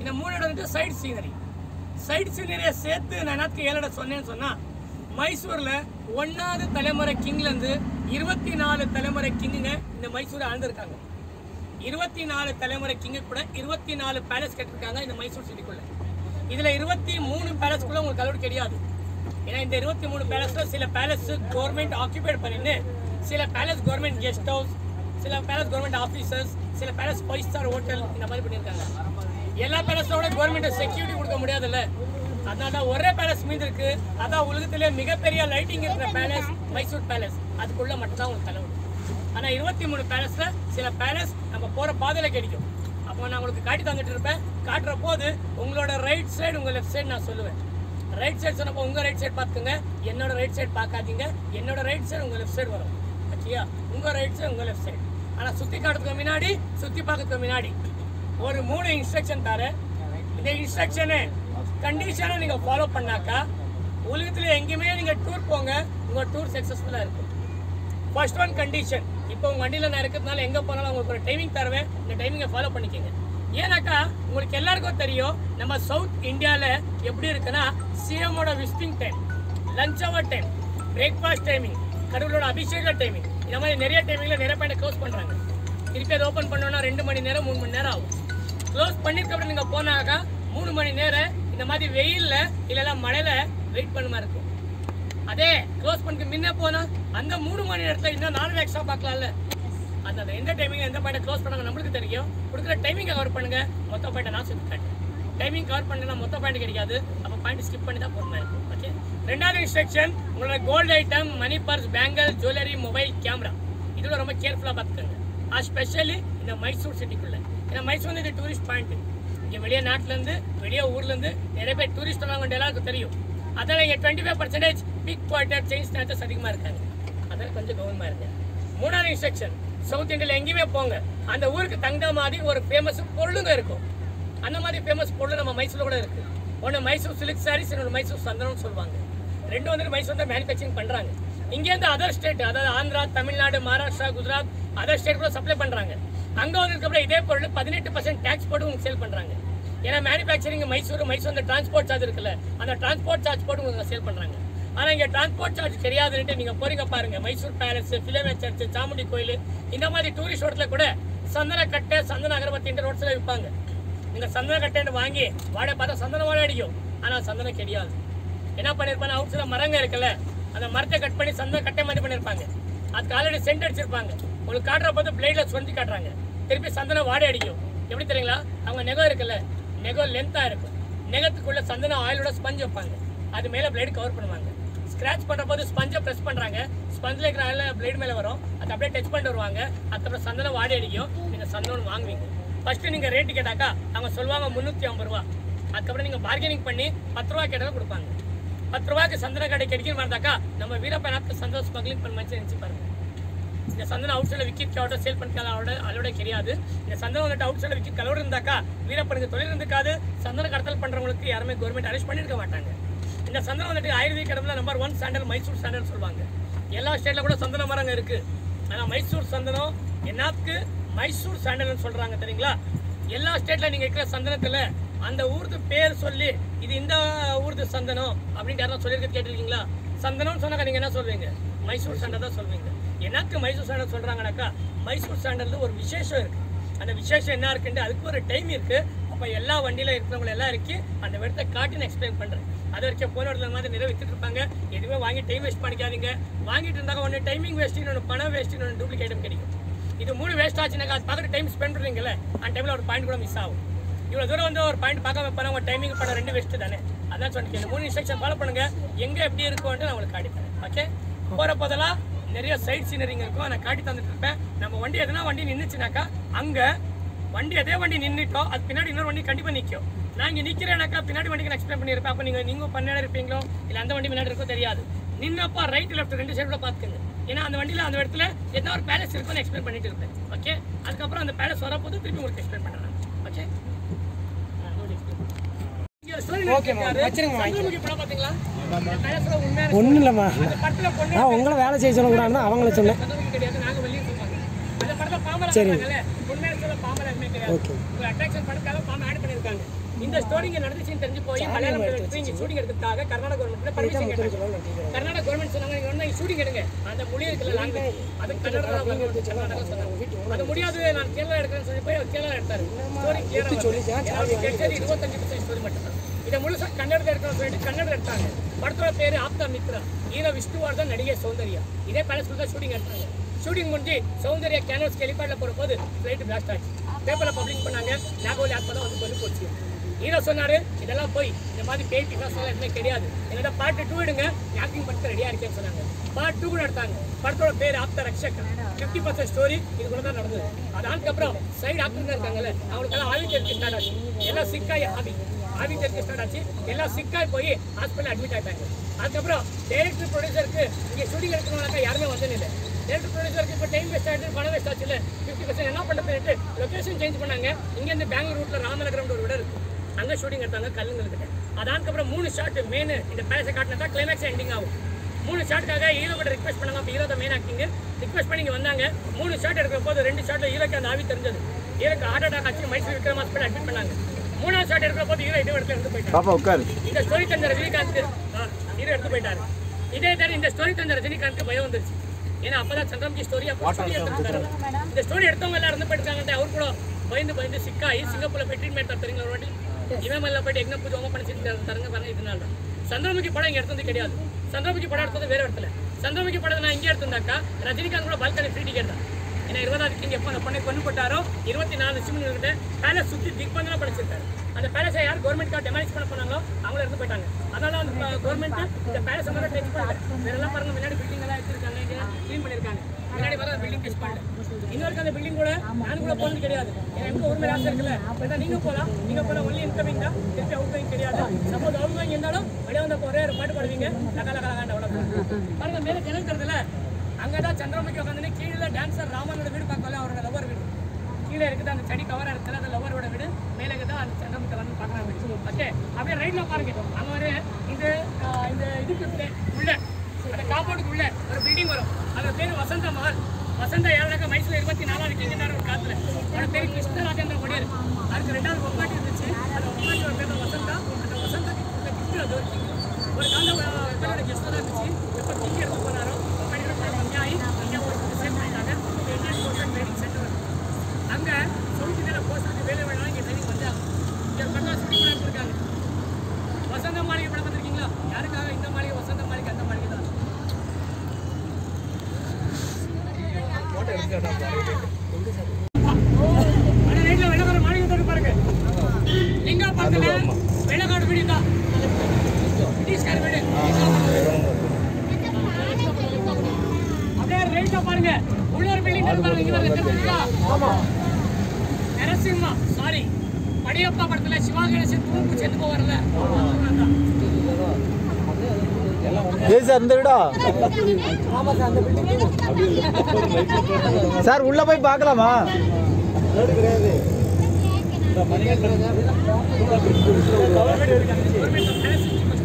இந்த மூணு இடம் வந்துட்டு சைட் சீனரி சைட் சீனரியை சேர்த்து நான் என்னத்துக்கு ஏழு இடம் சொன்னேன்னு சொன்னா மைசூர்ல ஒன்னாவது தலைமுறை கிங்ல இருந்து இருபத்தி நாலு தலைமுறை கிங்குங்க இந்த மைசூர் ஆழ்ந்திருக்காங்க இருபத்தி நாலு தலைமுறை கிங்கு கூட இருபத்தி நாலு பேலஸ் கட்டிருக்காங்க இந்த மைசூர் சிட்டிக்குள்ள இதுல இருபத்தி மூணு பேலஸ்க்குள்ள உங்களுக்கு அலோடு கிடையாது ஏன்னா இந்த இருபத்தி மூணு பேலஸ்ல சில பேலஸ் கவர்மெண்ட் ஆக்கியூபைட் பண்ணிட்டு சில பேலஸ் கவர்மெண்ட் கெஸ்ட் ஹவுஸ் சில பேலஸ் கவர்மெண்ட் ஆஃபீஸர்ஸ் சில பேலஸ் ஃபைவ் ஸ்டார் ஹோட்டல் இந்த மாதிரி பண்ணியிருக்காங்க எல்லா பேலஸோட கவர்மெண்ட் செக்யூரிட்டி கொடுக்க முடியாதுல்ல அதனால தான் ஒரே பேலஸ் மீது இருக்கு அதான் உலகத்திலே மிகப்பெரிய லைட்டிங் இருக்கிற பேலஸ் மைசூர் பேலஸ் அதுக்குள்ள மட்டும் தான் உங்களுக்கு தலைவர் ஆனா இருபத்தி மூணு பேலஸ்ல சில பேலஸ் நம்ம போற பாதையில கிடைக்கும் அப்போ நான் உங்களுக்கு காட்டி தந்துட்டு இருப்பேன் காட்டுற போது உங்களோட ரைட் சைடு உங்க லெஃப்ட் சைடு நான் சொல்லுவேன் ரைட் சைடு சொன்னப்போ உங்க ரைட் சைடு பார்த்துங்க என்னோட ரைட் சைடு பார்க்காதீங்க என்னோட ரைட் சைடு உங்க லெஃப்ட் சைடு வரும் ஓகேயா உங்க ரைட் சைடு உங்க லெஃப்ட் சைடு ஆனா சுத்தி காட்டுறதுக்கு முன்னாடி சுத்தி பார்க்கறதுக்கு முன்னாடி ஒரு மூணு இன்ஸ்ட்ரக்ஷன் தரேன் இந்த இன்ஸ்ட்ரக்ஷனு கண்டிஷனை நீங்க ஃபாலோ பண்ணாக்கா உலகத்துல எங்கேயுமே நீங்க டூர் போங்க உங்க டூர் சக்சஸ்ஃபுல்லா இருக்கும் ஃபர்ஸ்ட் ஒன் கண்டிஷன் இப்போ உங்க வண்டியில நான் இருக்கிறதுனால எங்க போனாலும் உங்களுக்கு ஒரு டைமிங் தருவேன் இந்த டைமிங்கை ஃபாலோ பண்ணிக்கோங்க ஏன்னாக்கா உங்களுக்கு எல்லாருக்கும் தெரியும் நம்ம சவுத் இந்தியால எப்படி இருக்குன்னா சிஎமோட visiting time lunch hour time breakfast timing கடவுளோட அபிஷேக டைமிங் இந்த மாதிரி நிறைய டைமிங்ல நிறைய பாயிண்ட் க்ளோஸ் பண்றாங்க திருப்பி அதை ஓப்பன் பண்ணோம்னா ரெண்டு மணி நேரம் மூணு மணி நேரம் ஆகும் க்ளோஸ் பண்ணிருக்கப்ப நீங்க போனாக்கா மூணு மணி நேரம் இந்த மாதிரி வெயில்ல இல்லைன்னா மழையில வெயிட் பண்ண மாதிரி இருக்கும் அதே க்ளோஸ் பண்ணிட்டு முன்ன போனா அந்த மூணு மணி நேரத்துல இன்னும் நாலு எக்ஸ்ட்ரா பார்க்கலாம்ல அந்த அந்த எந்த டைமிங் எந்த பாயிண்ட் க்ளோஸ் பண்ணாங்க நம்மளுக்கு தெரியும் கொடுக்குற டைமிங்கை கவர் பண்ணுங்க மொத்த பாயிண்ட் நான் சொல்லி காட்டேன் டைமிங் கவர் பண்ணா மொத்த பாயிண்ட் கிடைக்காது அப்போ பாயிண்ட் ஸ்கிப் பண்ணி தான் போகணும் இருக்கும் ஓகே ரெண்டாவது இன்ஸ்ட்ரக்ஷன் உங்களோட கோல்டு ஐட்டம் மணி பர்ஸ் பேங்கல் ஜுவல்லரி மொபைல் கேமரா இதோட ரொம்ப கேர்ஃபுல்லாக பார்த்துக்கோங்க அது ஸ்பெஷலி இந்த மைசூர் சிட்டிக்குள்ள ஏன்னா மைசூர் வந்து இது டூரிஸ்ட் பாயிண்ட் இங்கே வெளியே நாட்டிலேருந்து வெளியே ஊர்லேருந்து நிறைய பேர் டூரிஸ்ட் வராங்க எல்லாருக்கும் தெரியும் அதில் இங்கே twenty five percentage pick pointer chain snatchers அதிகமாக இருக்காங்க அதில் கொஞ்சம் கவனமாக இருங்க மூணாவது இன்ஸ்ட்ரக்ஷன் சவுத் இந்தியாவில் எங்கேயுமே போங்க அந்த ஊருக்கு தகுந்த மாதிரி ஒரு ஃபேமஸ் பொருளுங்க இருக்கும் அந்த மாதிரி ஃபேமஸ் பொருள் நம்ம மைசூரில் கூட இருக்கு ஒன்று மைசூர் சில்க் சாரீஸ் இன்னொன்று மைசூர் சந்தனம்னு சொல்லுவாங்க ரெண்டும் வந்து மைசூர் தான் மேனுஃபேக்சரிங் பண்ணுறாங்க இங்கேருந்து அதர் ஸ்டேட் அதாவது ஆந்திரா தமிழ்நாடு மகாராஷ்டிரா குஜராத் அதர் ஸ்டேட் கூட சப்ளை பண்ணுறாங்க அங்கே வந்ததுக்கப்புறம் இதே பொருள் பதினெட்டு பர்சன்ட் டேக்ஸ் போட்டு உங்களுக்கு சேல் பண்ணுறாங்க ஏன்னா மேனுஃபேக்சரிங் மைசூர் மைசூர் அந்த டிரான்ஸ்போர்ட் சார்ஜ் இருக்குல்ல அந்த டிரான்ஸ்போர்ட் சார்ஜ் போட்டு உங்களுக்கு சேல் பண்ணுறாங்க ஆனால் இங்கே டிரான்ஸ்போர்ட் சார்ஜ் தெரியாதுன்ட்டு நீங்கள் போறீங்க பாருங்க Mysore palace Philomena church Chamundi கோயில் இந்த மாதிரி டூரிஸ்ட் ரோட்ல கூட சந்தன கட்டை சந்தன அகரபத்தின்ற ரோட்ஸில் விற்பாங்க நீங்கள் சந்தன கட்டைன்னு வாங்கி வாடகை பார்த்தா சந்தன வாடகை அடிக்கும் ஆனால் சந்தனம் கிடையாது என்ன பண்ணியிருப்பாங்க அவுட் சைடில் மரங்க இருக்குல்ல அந்த மரத்தை கட் பண்ணி சந்தன கட்டை மாதிரி பண்ணியிருப்பாங்க அதுக்கு ஆல்ரெடி சென்ட் அடிச்சிருப்பாங்க உங்களுக்கு காட்டுற போது பிளேடில் சொல்லி காட்டுறாங்க திருப்பி சந்தன வாடகை அடிக்கும் எப்படி தெரியுங்களா அவங்க நெகம் இருக்குல்ல நெகம் லென்த்தாக இருக்கும் நெகத்துக்குள்ள சந்தன ஆயிலோட ஸ்பஞ்ச் வைப்பாங்க அது மேலே பிளேடு கவர் பண்ணுவாங்க ஸ்க்ராட்ச் பண்ணுற போது ஸ்பஞ்சை ப்ரெஸ் பண்ணுறாங்க ஸ்பஞ்சில் இருக்கிற ஆயில் பிளேடு மேலே வரும் அது அப்படியே டச் பண்ணிட்டு வருவாங்க அதுக்கப்புறம் சந்தனம் வாடகை அடிக்கும் நீங்கள் சந்தனம் வாங்குவீங்க ஃபர்ஸ்ட் நீங்கள் ரேட்டு கேட்டாக்கா அவங்க சொல்லுவாங்க முந்நூற்றி ஐம்பது ரூபா அதுக்கப்புறம் நீங்கள் பார்கெனிங் பண்ணி பத்து ரூபா கேட்டாலும் கொடுப்பாங்க பத்து ரூபாய்க்கு சந்தன கடை கிடைக்கணும் பார்த்தாக்கா நம்ம வீரப்ப நாட்டில் சந்தனம் ஸ்மக்லிங் பண்ண மாதிரி நினச்சி பாருங்க இந்த சந்தனம் அவுட் சைடில் விக்கெட் கவர்ட்ட சேல் பண்ணிக்கலாம் அவளோட அதோட கிடையாது இந்த சந்தனம் வந்துட்டு அவுட் சைடில் விக்கெட் கலவர் இருந்தாக்கா வீரப்பனுக்கு தொழில் இருந்துக்காது சந்தன கடத்தல் பண்ணுறவங்களுக்கு யாருமே கவர்மெண்ட் அரெஸ்ட் பண்ணியிருக்க மாட்டாங்க இந்த சந்தனம் வந்துட்டு ஆயுர்வேதிக் கடவுள number one sandal Mysore sandal சொல்லுவாங்க எல்லா ஸ்டேட்ல கூட சந்தன மரங்க இருக்கு ஆனா மைசூர் சந்தனம் என்னத்துக்கு மைசூர் சாண்டல்னு சொல்றாங்க தெரியுங்களா எல்லா ஸ்டேட்ல நீங்க இருக்கிற சந்தனத்துல அந்த ஊருக்கு பேர் சொல்லி இது இந்த ஊருக்கு சந்தனம் அப்படின்னு யாரும் சொல்லியிருக்க கேட்டிருக்கீங்களா சந்தனம்னு சொன்னாக்க நீங்க என்ன சொல்வீங்க மைசூர் சாண்டல் தான் சொல்வீங்க எனக்கு மைசூர் சாண்டல் சொல்றாங்கனாக்கா மைசூர் சாண்டல்ல ஒரு விசேஷம் இருக்கு அந்த விசேஷம் என்ன இருக்குன்னு அதுக்கு ஒரு டைம் இருக்கு அப்ப எல்லா வண்டியில இருக்கிறவங்க எல்லாம் இருக்கு அந்த இடத்த காட்டி நான் எக்ஸ்பிளைன் பண்றேன் அது வரைக்கும் போன இடத்துல மாதிரி நிறைய வித்துட்டு இருப்பாங்க எதுவுமே வாங்கி டைம் வேஸ்ட் பண்ணிக்காதீங்க வாங்கிட்டு இருந்தாங்க ஒன்று டைமிங் வேஸ்ட் இன்னொன்று பணம் வேஸ்ட் இன்னொன்று டூப்ளிகேட் கிடைக்கும் இது மூணு வேஸ்ட் ஆச்சுனாக்கா அது பார்க்குற டைம் ஸ்பெண்ட் பண்ணுறீங்கல்ல அந்த டைமில் ஒரு பாயிண்ட் கூட மிஸ் ஆகும் இவ்வளோ தூரம் வந்து ஒரு பாயிண்ட் பார்க்காம போனால் உங்கள் டைமிங் பண்ண ரெண்டு வேஸ்ட்டு தானே அதான் சொன்னீங்க இந்த மூணு இன்ஸ்ட்ரக்ஷன் ஃபாலோ பண்ணுங்க எங்கே எப்படி இருக்கும்ன்ட்டு நான் உங்களுக்கு காட்டித்தரேன் ஓகே போகிற போதெல்லாம் நிறைய சைட் சீனரிங்க இருக்கும் நான் காட்டி தந்துட்டு இருப்பேன் நம்ம வண்டி எதனா வண்டி நின்றுச்சுனாக்கா அங்கே வண்டி அதே வண்டி நின்றுட்டோம் அது பின்னாடி இன்னொரு வண்டி கண்டிப்பாக நிற்கும் நான் இங்கே நிற்கிறேனாக்கா பின்னாடி வண்டிக்கு நான் எக்ஸ்பிளைன் பண்ணியிருப்பேன் அப்போ நீங்கள் நீங்கள் பன்னெண்டு இருப்பீங்களோ இல்லை அந்த வண்டி முன்னாடி இருக்கோ தெரியாது நின்னப்பா ரைட் லெஃப்ட் ரெண்டு சைடு கூட பார்த்துக்கங்க ஏன்னா அந்த வண்டியில் அந்த இடத்துல எதனா ஒரு பேலஸ் இருக்குன்னு எக்ஸ்பிளைன் பண்ணிட்டு இருப்பேன் ஓகே அதுக்கப்புறம் அந்த பேலஸ் வரப்போது திருப்பி உங்களுக்கு எக்ஸ்பிளைன் பண்ணுறேன் ஓகே ஓகேம்மா, வச்சிருங்க, சந்திரமுகி படம் பார்த்தீங்களா பேலஸோட உண்மையான ஒன்றும் இல்லைம்மா அந்த படத்துல பொண்ணு நான் உங்களை வேலை செய்ய சொல்லக்கூடாதுன்னு அவங்கள சொன்னேன் சந்திரமுகி கிடையாது நாங்க வெளியே சொல்லுவாங்க அந்த படத்துல பாம்பல சரி. இருக்காங்கல்ல உண்மையான சொல்ல பாம்பல எதுவுமே கிடையாது ஓகே உங்க அட்ராக்ஷன் படத்துக்காக பாம்பு ஆட் பண்ணிருக்காங்க இந்த ஸ்டோரி இங்க நடந்துச்சுன்னு தெரிஞ்சு போய் மலையாளம் எடுத்து இங்க ஷூட்டிங் எடுக்கிறதுக்காக கர்நாடக கவர்மெண்ட்ல பர்மிஷன் கேட்டாங்க கர்நாடக கவர்மெண்ட் சொன்னாங்க நீங்க ஒண்ணு ஷூட்டிங் எடுங்க அந்த மொழி இருக்குல்ல லாங்குவேஜ் அது கன்னடா கர்நாடகா சொன்னாங்க அது முடியாது நான் கேரளா எடுக்கிறேன்னு சொல்லி போய் அவர் கேரளா எடுத்தாரு ஸ்டோரி கிளியரா கிடைச்சது இருபத்தஞ்சு பர்சன்ட் ஸ்டோரி மட்டும் தான் இதை முழுசா கன்னடத்தில் எடுக்கணும்னு சொல்லிட்டு கன்னடம் எடுத்தாங்க படத்தோட பேரு ஆப்தா மித்ரா ஹீரோ விஷ்ணுவர்தன் நடிகை சௌந்தர்யா இதே பேலஸ்ல தான் ஷூட்டிங் எடுத்தாங்க ஷூட்டிங் முடிஞ்சு சௌந்தர்யா கேனோஸ் ஹெலிகாப்டர்ல போற போது ஃபிளைட் பிளாஸ்ட் ஆச்சு பேப்பர்ல பப்ளிஷ் பண்ணாங்க நாகோலி ஆத்மா தான் வந்து கொண்டு போச்சு ஹீரோ சொன்னாரு இதெல்லாம் போய் இந்த மாதிரி பேய் பிகாஸ் எல்லாம் எதுவுமே கிடையாது என்னோட பார்ட் டூ எடுங்க ஆக்டிங் பண்ணிட்டு ரெடியா இருக்கேன்னு சொன்னாங்க பார்ட் டூ கூட எடுத்தாங்க படத்தோட பேர் Aaptha Rakshak fifty percent story இது கூட தான் நடந்தது அது அதுக்கப்புறம் சைடு ஆக்டர் இருக்காங்கல்ல அவங்களுக்கெல்லாம் ஆவி தெரிஞ்சு ஸ்டார்ட் ஆச்சு எல்லாம் சிக்காய் ஆவி ஆவி தெரிஞ்சு ஸ்டார்ட் ஆச்சு எல்லாம் சிக்காய் போய் ஹாஸ்பிட்டல் அட்மிட் ஆயிட்டாங்க அதுக்கப்புறம் டைரக்டர் ப்ரொடியூசருக்கு இங்கே ஷூட்டிங் எடுக்கணும்னாக்கா யாருமே வந்தது இல்லை டேரக்டர் ப்ரொடியூசருக்கு இப்போ டைம் வேஸ்ட் ஆகிட்டு பணம் வேஸ்ட் ஆச்சு இல்லை ஃபிஃப்டி பர்சன்ட் என்ன பண்ணுறது லொகேஷன் சேஞ்ச் பண்ணாங்க இங்கேருந்து பெங்களூர் ரூட்டில் ராமநகரம் ஒரு விட இருக்கு அங்கே ஷூட்டிங் எடுத்தாங்க கல்லுங்கள்கிட்ட அதுக்கப்புறம் மூணு ஷாட் மெயின் இந்த பேலஸை காட்டினா தான் கிளைமேக்ஸ் எண்டிங் ஆகும் மூணு ஷாட்டுக்காக ஹீரோ கிட்ட ரிக்வெஸ்ட் பண்ணாங்க அப்போ ஹீரோ தான் மெயின் ஆக்டிங் ரிக்வெஸ்ட் பண்ணி இங்க வந்தாங்க மூணு ஷாட் எடுக்கிற போது ரெண்டு ஷாட்ல ஹீரோக்கு அந்த ஆவி தெரிஞ்சது ஹீரோக்கு ஹார்ட் அட்டாக் ஆச்சு மைசூர் விக்ரம் ஹாஸ்பிட்டல் அட்மிட் பண்ணாங்க மூணாவது ஷாட் எடுக்கிற போது ஹீரோ இதே இடத்துல இருந்து போயிட்டாங்க பாப்பா உட்காரு இந்த ஸ்டோரி தந்த ரஜினிகாந்த் ஹீரோ எடுத்து போயிட்டாரு இதே தவிர இந்த ஸ்டோரி தந்த ரஜினிகாந்த் பயம் வந்துருச்சு ஏன்னா அப்பதான் சந்திரமுகி ஸ்டோரி அப்போ ஸ்டோரி எடுத்துருக்காரு இந்த ஸ்டோரி எடுத்தவங்க எல்லாம் இருந்து போயிட்டாங்க அவர் கூட பயந்து பயந்து சிக்காயி சிங்கப்பூர்ல போய் ட்ரீட்மெண்ட் தருங்க ஒரு வாட்டி இவன் மேல போயிட்டு எங்க பூஜை ஓமா பண்ணி தருங்க பாருங்க இதனால தான் சந்திரமுகி படம் இங்க எடுத்தது கிடையாது சந்திரமுகி படம் எடுத்தது வேற இடத்துல சந்திரமுகி படம் நான் இங்கே எடுத்திருந்தாக்கா ரஜினிகாந்த் கூட பால்கனி ஃப்ரீ டிக்கெட் தான் ஏன்னா இருபதாவது கிங் எப்போ அந்த பொண்ணை கொண்டு போட்டாரோ இருபத்தி நாலு சிம்னு கிட்ட பேலஸ் சுற்றி திக்பந்தனா படிச்சிருக்காரு அந்த பேலஸை யார் கவர்மெண்ட் கார் டெமாலிஷ் பண்ண போனாங்களோ அவங்கள இருந்து போயிட்டாங்க அதனால அந்த கவர்மெண்ட் இந்த பேலஸ் மட்டும் டச் பண்ணல வேற எல்லாம் பாருங்க முன்னாடி பில்டிங் எல்லாம் எடுத்திருக்காங்க க்ளீன் பண்ணிருக்காங்க முன்னாடி வர பில்டிங் டச் பண்ணல இன்னொரு அந்த பில்டிங் கூட நான் கூட போனது கிடையாது ஏன்னா எனக்கு ஒரு மேல ஆசை இருக்குல்ல அதான் நீங்க போலாம் நீங்க போல ஒன்லி இன்கமிங் தான் திருப்பி அவுட் கோயிங் கிடையாது சப்போஸ் அவுட் கோயிங் இருந்தாலும் வெளியே வந்த ஒரே ஒரு பாட்டு பாடுவீங்க லகா லகா லகாண்ட அவ்வளோ பாருங்க மேலே ஜன்னல் தருதுல அங்கதான் சந்திரமுகி உட்காந்து கீழே டான்சர் ராமனோட வீடு பார்க்கல அவரோட லவர் வீடு கீழே இருக்குது அந்த செடி கவரா இருக்குல்ல அந்த லவரோட வீடு மேலே இருக்குது அந்த சந்திரமுகி வந்து பார்க்குறாங்க ஓகே அப்படியே ரைட்ல பாருங்க அங்க ஒரு இது ஆஹ், இந்த இதுக்கு உள்ள- உள்ள அந்த காம்பவுண்டுக்கு உள்ள ஒரு பில்டிங் வரும் அது பேர் வசந்த மஹால் வசந்த ஏழனாக்க மைசூர் இருபத்தி நாலாவது கிங்கினார் ஒரு காத்துல அவரோட பேர் கிருஷ்ணராஜேந்திர ஒடியர் அதுக்கு ரெண்டாவது பொம்மாட்டி இருந்துச்சு அந்த பொம்மாட்டியோட பேர் தான் வசந்தா அந்த வசந்தா கிருஷ்ண அது ஒரு king. ஒரு காலம் பேரோட கெஸ்ட் தான் இருந்துச்சு எப்போ கிங் எடுத்து போனாரோ படிக்கிற அங்கேயாகி அங்கே ஒரு சேவ் பண்ணிட்டாங்க இந்தியன் கோஸ்டல் ட்ரைனிங் சென்டர் அங்க சொல்லிட்டு மேல போஸ்டருக்கு வேலை வேணாலும் இங்க ட்ரைனிங் வந்தாங்க இங்க பண்ணா சொல்லி கூட இருக்காங்க வசந்த மாளிகை படம் பார்த்திருக்கீங்களா யாருக்காக இந்த மாளிகை வசந்த மாளிகை அந்த மாளிகை தான் அட ரைட்ல வெள்ளக்கார மாளிகை தோடு பாருங்க லிங்கா பக்கத்துல வெள்ளக்காடு வீடு தான் பிரிட்டிஷ்கார வீடு அப்படியே ரைட்ல பாருங்க உள்ள ஒரு பில்டிங் பாருங்க இங்க பாருங்க தெரியுதா நரசிம்மா சாரி படையப்பா படத்துல சிவா கணேசன் தூக்கு செத்து போவார்ல ஏய் சார் இந்த வீடா சார் உள்ள போய் பார்க்கலாமா கவர்மெண்ட் பேலஸ்